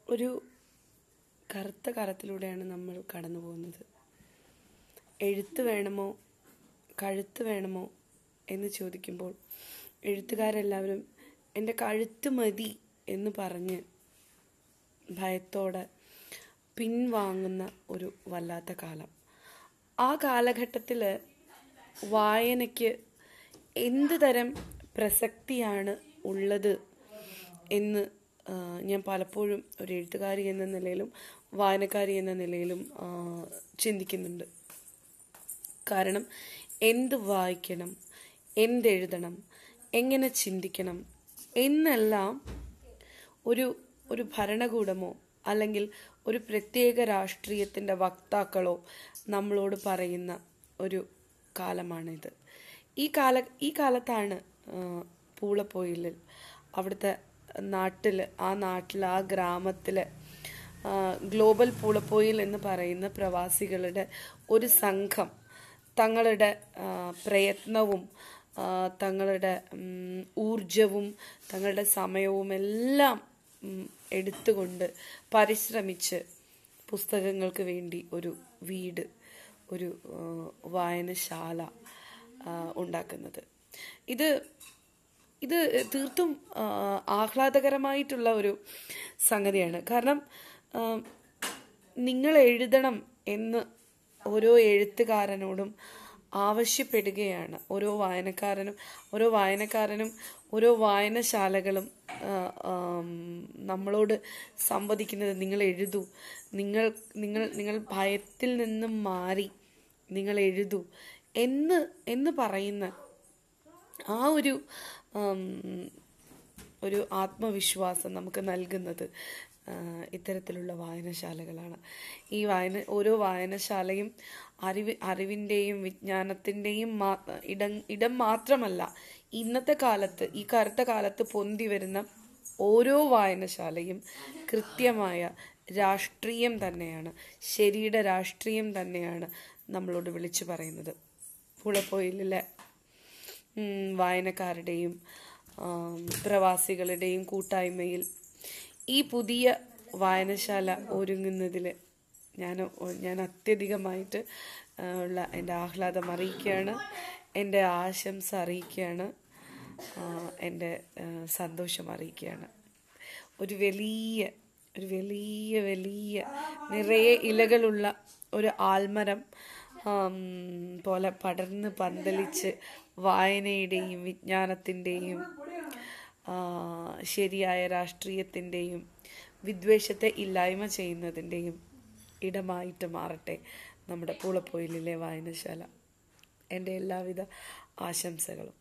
ഒരു കറുത്ത കാലത്തിലൂടെയാണ് നമ്മൾ കടന്നു പോകുന്നത് എഴുത്ത് വേണമോ കഴുത്ത് വേണമോ എന്ന് ചോദിക്കുമ്പോൾ എഴുത്തുകാരെല്ലാവരും എൻ്റെ കഴുത്ത് മതി എന്ന് പറഞ്ഞ് ഭയത്തോടെ പിൻവാങ്ങുന്ന ഒരു വല്ലാത്ത കാലം ആ കാലഘട്ടത്തിൽ വായനയ്ക്ക് എന്ത് തരം പ്രസക്തിയാണ് ഉള്ളത് എന്ന് ആ, ഞാൻ പലപ്പോഴും ഒരു എഴുത്തുകാരി എന്ന നിലയിലും വായനക്കാരി എന്ന നിലയിലും ആ, ചിന്തിക്കുന്നുണ്ട് കാരണം എന്ത് വായിക്കണം എന്തെഴുതണം എങ്ങനെ ചിന്തിക്കണം എന്നെല്ലാം ഒരു ഒരു ഭരണകൂടമോ അല്ലെങ്കിൽ ഒരു പ്രത്യേക രാഷ്ട്രീയത്തിൻ്റെ വക്താക്കളോ നമ്മളോട് പറയുന്ന ഒരു കാലമാണിത് ഈ കാല ഈ കാലത്താണ് ആ, പൂളപ്പൊയിലിൽ അവിടുത്തെ നാട്ടിൽ ആ നാട്ടിൽ ആ ഗ്രാമത്തിൽ ഗ്ലോബൽ പൂളപ്പൊയിൽ എന്ന് പറയുന്ന പ്രവാസികളുടെ ഒരു സംഘം തങ്ങളുടെ ആ, പ്രയത്നവും ആ, തങ്ങളുടെ ഉം, ഊർജവും തങ്ങളുടെ സമയവും എല്ലാം ഉം, എടുത്തുകൊണ്ട് പരിശ്രമിച്ച് പുസ്തകങ്ങൾക്ക് വേണ്ടി ഒരു വീട് ഒരു ആ, വായനശാല ആ, ഉണ്ടാക്കുന്നത് ഇത് ഇത് തീർത്തും ആ, ആഹ്ലാദകരമായിട്ടുള്ള ഒരു സംഗതിയാണ് കാരണം ആ, നിങ്ങൾ എഴുതണം എന്ന് ഓരോ എഴുത്തുകാരനോടും ആവശ്യപ്പെടുകയാണ് ഓരോ വായനക്കാരനും ഓരോ വായനക്കാരനും ഓരോ വായനശാലകളും ആ, ആം, നമ്മളോട് സംവദിക്കുന്നത് നിങ്ങൾ എഴുതൂ നിങ്ങൾ നിങ്ങൾ നിങ്ങൾ ഭയത്തിൽ നിന്നും മാറി നിങ്ങൾ എഴുതൂ എന്ന് എന്ന് പറയുന്ന ആ ഒരു ആം, ഒരു ആത്മവിശ്വാസം നമുക്ക് നൽകുന്നത് ആ, ഇത്തരത്തിലുള്ള വായനശാലകളാണ് ഈ വായന ഓരോ വായനശാലയും അറിവ് അറിവിൻ്റെയും വിജ്ഞാനത്തിൻ്റെയും മാ ഇടം ഇടം മാത്രമല്ല ഇന്നത്തെ കാലത്ത് ഈ കറുത്ത കാലത്ത് പൊന്തി വരുന്ന ഓരോ വായനശാലയും കൃത്യമായ രാഷ്ട്രീയം തന്നെയാണ് ശരിയുടെ രാഷ്ട്രീയം തന്നെയാണ് നമ്മളോട് വിളിച്ചു പറയുന്നത് പുഴപ്പൊയിലെ ഉം, വായനക്കാരുടെയും ആം, പ്രവാസികളുടെയും കൂട്ടായ്മയിൽ ഈ പുതിയ വായനശാല ഒരുങ്ങുന്നതിൽ ഞാൻ ഞാൻ അത്യധികമായിട്ട് ആ, ഉള്ള എൻ്റെ ആഹ്ലാദം അറിയിക്കുകയാണ് എൻ്റെ ആശംസ അറിയിക്കുകയാണ് ആ, എൻ്റെ ആ, സന്തോഷം അറിയിക്കുകയാണ് ഒരു വലിയ ഒരു വലിയ വലിയ നിറയെ ഇലകളുള്ള ഒരു ആൽമരം ആം, പോലെ പടർന്ന് പന്തലിച്ച് വായനയുടെയും വിജ്ഞാനത്തിൻ്റെയും ആ, ശരിയായ രാഷ്ട്രീയത്തിൻ്റെയും വിദ്വേഷത്തെ ഇല്ലായ്മ ചെയ്യുന്നതിൻ്റെയും ഇടമായിട്ട് മാറട്ടെ നമ്മുടെ പൂളപ്പൊയിലിലെ വായനശാല എൻ്റെ എല്ലാവിധ ആശംസകളും